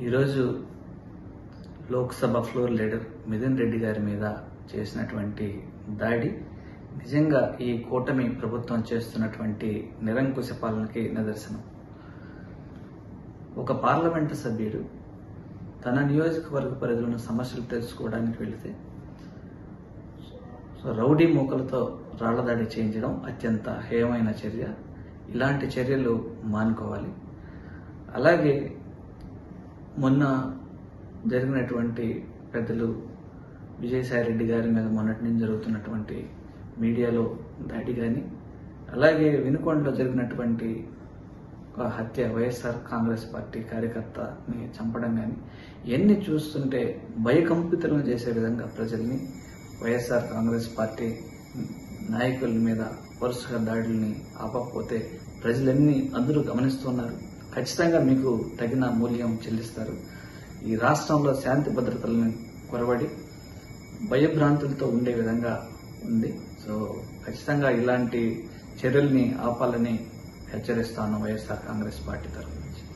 ఈరోజు Lok Sabha floor leader Mithun Reddy గారి మీద చేసినటువంటి దాడి నిజంగా ఈ కూటమి ప్రభుత్వం చేస్తున్నటువంటి నిరంకుశ పాలనకి నిదర్శనం ఒక పార్లమెంటు సభ్యుడు తన నియోజకవర్గ పరిధిలోని సమస్యలు తెలుసుకోవడానికి వెళితే సో రౌడీ మూకలతో రాళ్లదాడి చేయించడం అత్యంత హేయమైన చర్య ఇలాంటి చర్యలు మానుకోవాలి అలాగే మొన్న జరిగినటువంటి పెద్దలు విజయసాయి రెడ్డి గారి మీద మొన్నటి నుంచి జరుగుతున్నటువంటి మీడియాలో దాడి కానీ అలాగే వినుకొండలో జరిగినటువంటి ఒక హత్య వైఎస్ఆర్ కాంగ్రెస్ పార్టీ కార్యకర్తని చంపడం కానీ ఇవన్నీ చూస్తుంటే భయకంపితులను చేసే విధంగా ప్రజల్ని వైఎస్ఆర్ కాంగ్రెస్ పార్టీ నాయకుల మీద వరుసగా దాడుల్ని ఆపకపోతే ప్రజలన్నీ అందరూ గమనిస్తున్నారు ఖచ్చితంగా మీకు తగిన మూల్యం చెల్లిస్తారు ఈ రాష్ట్రంలో శాంతి భద్రతలను కొరబడి భయభ్రాంతులతో ఉండే విధంగా ఉంది సో ఖచ్చితంగా ఇలాంటి చర్యల్ని ఆపాలని హెచ్చరిస్తాను వైఎస్ఆర్ కాంగ్రెస్ పార్టీ తరఫు నుంచి